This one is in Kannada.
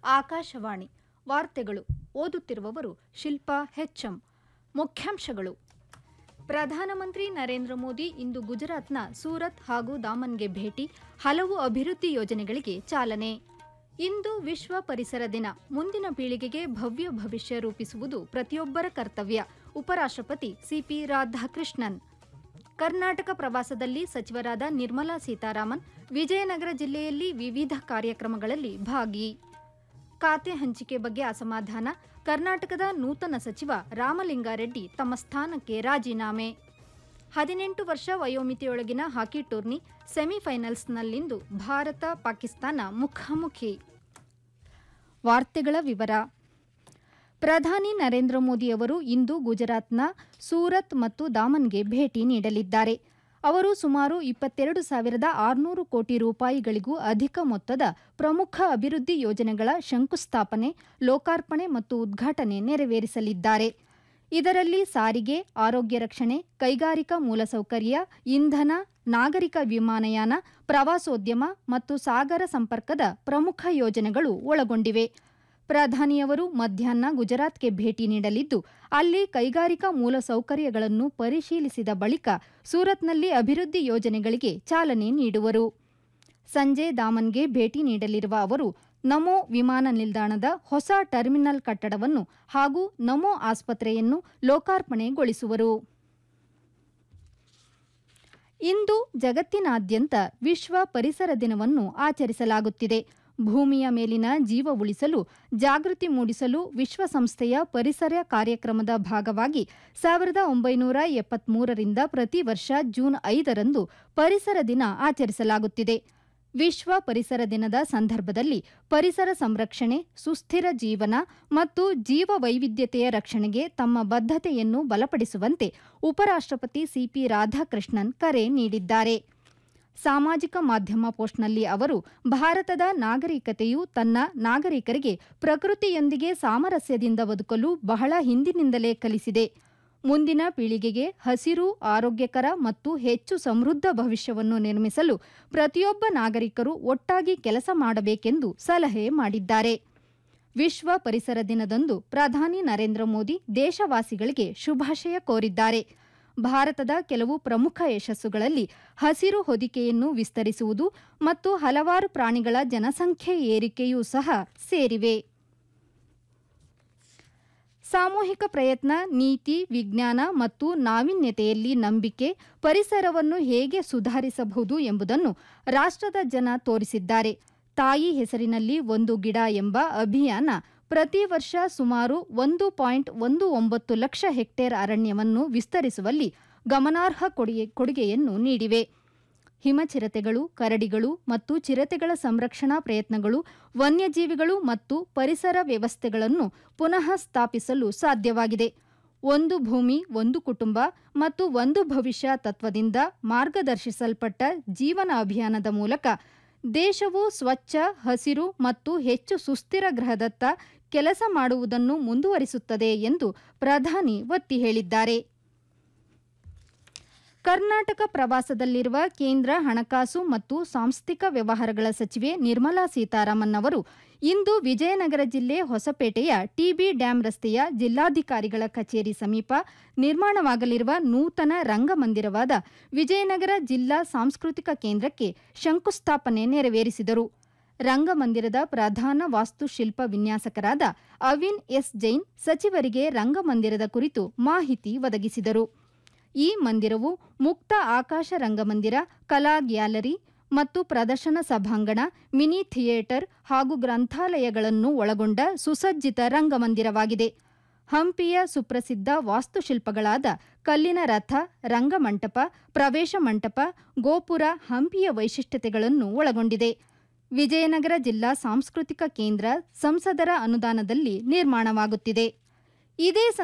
ಆಕಾಶವಾಣಿ ವಾರ್ತೆಗಳು ಓದುತ್ತಿರುವವರು ಶಿಲ್ಪಾ ಹೆಚ್ಎಂ ಮುಖ್ಯಾಂಶಗಳು ಪ್ರಧಾನಮಂತ್ರಿ ನರೇಂದ್ರ ಮೋದಿ ಇಂದು ಗುಜರಾತ್ನ ಸೂರತ್ ಹಾಗೂ ದಾಮನ್ಗೆ ಭೇಟಿ ಹಲವು ಅಭಿವೃದ್ಧಿ ಯೋಜನೆಗಳಿಗೆ ಚಾಲನೆ ಇಂದು ವಿಶ್ವ ಪರಿಸರ ದಿನ ಮುಂದಿನ ಪೀಳಿಗೆಗೆ ಭವ್ಯ ಭವಿಷ್ಯ ರೂಪಿಸುವುದು ಪ್ರತಿಯೊಬ್ಬರ ಕರ್ತವ್ಯ ಉಪರಾಷ್ಟ್ರಪತಿ ಸಿಪಿ ರಾಧಾಕೃಷ್ಣನ್ ಕರ್ನಾಟಕ ಪ್ರವಾಸದಲ್ಲಿ ಸಚಿವರಾದ ನಿರ್ಮಲಾ ಸೀತಾರಾಮನ್ ವಿಜಯನಗರ ಜಿಲ್ಲೆಯಲ್ಲಿ ವಿವಿಧ ಕಾರ್ಯಕ್ರಮಗಳಲ್ಲಿ ಭಾಗಿ ಖಾತೆ ಹಂಚಿಕೆ ಬಗ್ಗೆ ಅಸಮಾಧಾನ ಕರ್ನಾಟಕದ ನೂತನ ಸಚಿವ ರಾಮಲಿಂಗಾರೆಡ್ಡಿ ತಮ್ಮ ಸ್ಥಾನಕ್ಕೆ ರಾಜೀನಾಮೆ ಹದಿನೆಂಟು ವರ್ಷ ವಯೋಮಿತಿಯೊಳಗಿನ ಹಾಕಿ ಟೂರ್ನಿ ಸೆಮಿಫೈನಲ್ಸ್ನಲ್ಲಿಂದು ಭಾರತ ಪಾಕಿಸ್ತಾನ ಮುಖಾಮುಖಿ ವಾರ್ತೆಗಳ ವಿವರ ಪ್ರಧಾನಿ ನರೇಂದ್ರ ಮೋದಿ ಅವರು ಇಂದು ಗುಜರಾತ್ನ ಸೂರತ್ ಮತ್ತು ದಾಮನ್ಗೆ ಭೇಟಿ ನೀಡಲಿದ್ದಾರೆ ಅವರು ಸುಮಾರು ಇಪ್ಪತ್ತೆರಡು ಸಾವಿರದ ಆರುನೂರು ಕೋಟಿ ರೂಪಾಯಿಗಳಿಗೂ ಅಧಿಕ ಮೊತ್ತದ ಪ್ರಮುಖ ಅಭಿವೃದ್ಧಿ ಯೋಜನೆಗಳ ಶಂಕುಸ್ಥಾಪನೆ ಲೋಕಾರ್ಪಣೆ ಮತ್ತು ಉದ್ಘಾಟನೆ ನೆರವೇರಿಸಲಿದ್ದಾರೆ ಇದರಲ್ಲಿ ಸಾರಿಗೆ ಆರೋಗ್ಯ ರಕ್ಷಣೆ ಕೈಗಾರಿಕಾ ಮೂಲಸೌಕರ್ಯ ಇಂಧನ ನಾಗರಿಕ ವಿಮಾನಯಾನ ಪ್ರವಾಸೋದ್ಯಮ ಮತ್ತು ಸಾಗರ ಸಂಪರ್ಕದ ಪ್ರಮುಖ ಯೋಜನೆಗಳು ಒಳಗೊಂಡಿವೆ ಪ್ರಧಾನಿಯವರು ಮಧ್ಯಾಹ್ನ ಗುಜರಾತ್ಗೆ ಭೇಟಿ ನೀಡಲಿದ್ದು ಅಲ್ಲಿ ಕೈಗಾರಿಕಾ ಮೂಲಸೌಕರ್ಯಗಳನ್ನು ಪರಿಶೀಲಿಸಿದ ಬಳಿಕ ಸೂರತ್ನಲ್ಲಿ ಅಭಿವೃದ್ಧಿ ಯೋಜನೆಗಳಿಗೆ ಚಾಲನೆ ನೀಡುವರು ಸಂಜೆ ದಾಮನ್ಗೆ ಭೇಟಿ ನೀಡಲಿರುವ ಅವರು ನಮೋ ವಿಮಾನ ನಿಲ್ದಾಣದ ಹೊಸ ಟರ್ಮಿನಲ್ ಕಟ್ಟಡವನ್ನು ಹಾಗೂ ನಮೋ ಆಸ್ಪತ್ರೆಯನ್ನು ಲೋಕಾರ್ಪಣೆಗೊಳಿಸುವರು ಇಂದು ಜಗತ್ತಿನಾದ್ಯಂತ ವಿಶ್ವ ಪರಿಸರ ದಿನವನ್ನು ಆಚರಿಸಲಾಗುತ್ತಿದೆ ಭೂಮಿಯ ಮೇಲಿನ ಜೀವ ಉಳಿಸಲು ಜಾಗೃತಿ ಮೂಡಿಸಲು ವಿಶ್ವಸಂಸ್ಥೆಯ ಪರಿಸರ ಕಾರ್ಯಕ್ರಮದ ಭಾಗವಾಗಿ ಸಾವಿರದ ಒಂಬೈನೂರ ಎಪ್ಪತ್ಮೂರರಿಂದ ಪ್ರತಿ ವರ್ಷ ಜೂನ್ ಐದರಂದು ಪರಿಸರ ದಿನ ಆಚರಿಸಲಾಗುತ್ತಿದೆ ವಿಶ್ವ ಪರಿಸರ ದಿನದ ಸಂದರ್ಭದಲ್ಲಿ ಪರಿಸರ ಸಂರಕ್ಷಣೆ ಸುಸ್ಥಿರ ಜೀವನ ಮತ್ತು ಜೀವ ವೈವಿಧ್ಯತೆಯ ರಕ್ಷಣೆಗೆ ತಮ್ಮ ಬದ್ಧತೆಯನ್ನು ಬಲಪಡಿಸುವಂತೆ ಉಪರಾಷ್ಟ್ರಪತಿ ಸಿಪಿ ರಾಧಾಕೃಷ್ಣನ್ ಕರೆ ನೀಡಿದ್ದಾರೆ ಸಾಮಾಜಿಕ ಮಾಧ್ಯಮ ಪೋಸ್ಟ್ನಲ್ಲಿ ಅವರು ಭಾರತದ ನಾಗರಿಕತೆಯು ತನ್ನ ನಾಗರಿಕರಿಗೆ ಪ್ರಕೃತಿಯೊಂದಿಗೆ ಸಾಮರಸ್ಯದಿಂದ ಬದುಕಲು ಬಹಳ ಹಿಂದಿನಿಂದಲೇ ಕಲಿಸಿದೆ ಮುಂದಿನ ಪೀಳಿಗೆಗೆ ಹಸಿರು ಆರೋಗ್ಯಕರ ಮತ್ತು ಹೆಚ್ಚು ಸಮೃದ್ಧ ಭವಿಷ್ಯವನ್ನು ನಿರ್ಮಿಸಲು ಪ್ರತಿಯೊಬ್ಬ ನಾಗರಿಕರು ಒಟ್ಟಾಗಿ ಕೆಲಸ ಮಾಡಬೇಕೆಂದು ಸಲಹೆ ಮಾಡಿದ್ದಾರೆ ವಿಶ್ವ ಪರಿಸರ ದಿನದಂದು ಪ್ರಧಾನಿ ನರೇಂದ್ರ ಮೋದಿ ದೇಶವಾಸಿಗಳಿಗೆ ಶುಭಾಶಯ ಕೋರಿದ್ದಾರೆ ಭಾರತದ ಕೆಲವು ಪ್ರಮುಖ ಯಶಸ್ಸುಗಳಲ್ಲಿ ಹಸಿರು ಹೊದಿಕೆಯನ್ನು ವಿಸ್ತರಿಸುವುದು ಮತ್ತು ಹಲವಾರು ಪ್ರಾಣಿಗಳ ಜನಸಂಖ್ಯೆ ಏರಿಕೆಯೂ ಸಹ ಸೇರಿವೆ ಸಾಮೂಹಿಕ ಪ್ರಯತ್ನ ನೀತಿ ವಿಜ್ಞಾನ ಮತ್ತು ನಾವೀನ್ಯತೆಯಲ್ಲಿ ನಂಬಿಕೆ ಪರಿಸರವನ್ನು ಹೇಗೆ ಸುಧಾರಿಸಬಹುದು ಎಂಬುದನ್ನು ರಾಷ್ಟ್ರದ ಜನ ತೋರಿಸಿದ್ದಾರೆ ತಾಯಿ ಹೆಸರಿನಲ್ಲಿ ಒಂದು ಗಿಡ ಎಂಬ ಅಭಿಯಾನ ಪ್ರತಿ ವರ್ಷ ಸುಮಾರು ಒಂದು ಪಾಯಿಂಟ್ ಒಂದು ಒಂಬತ್ತು ಲಕ್ಷ ಹೆಕ್ಟೇರ್ ಅರಣ್ಯವನ್ನು ವಿಸ್ತರಿಸುವಲ್ಲಿ ಗಮನಾರ್ಹ ಕೊಡುಗೆ ಕೊಡುಗೆಯನ್ನು ನೀಡಿವೆ ಹಿಮಚಿರತೆಗಳು ಕರಡಿಗಳು ಮತ್ತು ಚಿರತೆಗಳ ಸಂರಕ್ಷಣಾ ಪ್ರಯತ್ನಗಳು ವನ್ಯಜೀವಿಗಳು ಮತ್ತು ಪರಿಸರ ವ್ಯವಸ್ಥೆಗಳನ್ನು ಪುನಃ ಸ್ಥಾಪಿಸಲು ಸಾಧ್ಯವಾಗಿದೆ ಒಂದು ಭೂಮಿ ಒಂದು ಕುಟುಂಬ ಮತ್ತು ಒಂದು ಭವಿಷ್ಯ ತತ್ವದಿಂದ ಮಾರ್ಗದರ್ಶಿಸಲ್ಪಟ್ಟ ಜೀವನ ಅಭಿಯಾನದ ಮೂಲಕ ದೇಶವು ಸ್ವಚ್ಛ ಹಸಿರು ಮತ್ತು ಹೆಚ್ಚು ಸುಸ್ಥಿರ ಗ್ರಹದತ್ತ ಕೆಲಸ ಮಾಡುವುದನ್ನು ಮುಂದುವರಿಸುತ್ತದೆ ಎಂದು ಪ್ರಧಾನಿ ಒತ್ತಿ ಹೇಳಿದ್ದಾರೆ ಕರ್ನಾಟಕ ಪ್ರವಾಸದಲ್ಲಿರುವ ಕೇಂದ್ರ ಹಣಕಾಸು ಮತ್ತು ಸಾಂಸ್ಥಿಕ ವ್ಯವಹಾರಗಳ ಸಚಿವೆ ನಿರ್ಮಲಾ ಸೀತಾರಾಮನ್ ಅವರು ಇಂದು ವಿಜಯನಗರ ಜಿಲ್ಲೆ ಹೊಸಪೇಟೆಯ ಟಿಬಿ ಡ್ಯಾಂ ರಸ್ತೆಯ ಜಿಲ್ಲಾಧಿಕಾರಿಗಳ ಕಚೇರಿ ಸಮೀಪ ನಿರ್ಮಾಣವಾಗಲಿರುವ ನೂತನ ರಂಗಮಂದಿರವಾದ ವಿಜಯನಗರ ಜಿಲ್ಲಾ ಸಾಂಸ್ಕೃತಿಕ ಕೇಂದ್ರಕ್ಕೆ ಶಂಕುಸ್ಥಾಪನೆ ನೆರವೇರಿಸಿದರು ರಂಗಮಂದಿರದ ಪ್ರಧಾನ ವಾಸ್ತುಶಿಲ್ಪ ವಿನ್ಯಾಸಕರಾದ ಅವಿನ್ ಎಸ್ ಜೈನ್ ಸಚಿವರಿಗೆ ರಂಗಮಂದಿರದ ಕುರಿತು ಮಾಹಿತಿ ಒದಗಿಸಿದರು ಈ ಮಂದಿರವು ಮುಕ್ತ ಆಕಾಶ ರಂಗಮಂದಿರ ಕಲಾ ಗ್ಯಾಲರಿ ಮತ್ತು ಪ್ರದರ್ಶನ ಸಭಾಂಗಣ ಮಿನಿ ಥಿಯೇಟರ್ ಹಾಗೂ ಗ್ರಂಥಾಲಯಗಳನ್ನು ಒಳಗೊಂಡ ಸುಸಜ್ಜಿತ ರಂಗಮಂದಿರವಾಗಿದೆ ಹಂಪಿಯ ಸುಪ್ರಸಿದ್ಧ ವಾಸ್ತುಶಿಲ್ಪಗಳಾದ ಕಲ್ಲಿನ ರಥ ರಂಗಮಂಟಪ ಪ್ರವೇಶ ಮಂಟಪ ಗೋಪುರ ಹಂಪಿಯ ವೈಶಿಷ್ಟ್ಯತೆಗಳನ್ನು ಒಳಗೊಂಡಿದೆ ವಿಜಯನಗರ ಜಿಲ್ಲಾ ಸಾಂಸ್ಕೃತಿಕ ಕೇಂದ್ರ ಸಂಸದರ ಅನುದಾನದಲ್ಲಿ ನಿರ್ಮಾಣವಾಗುತ್ತಿದೆ ಇದೇ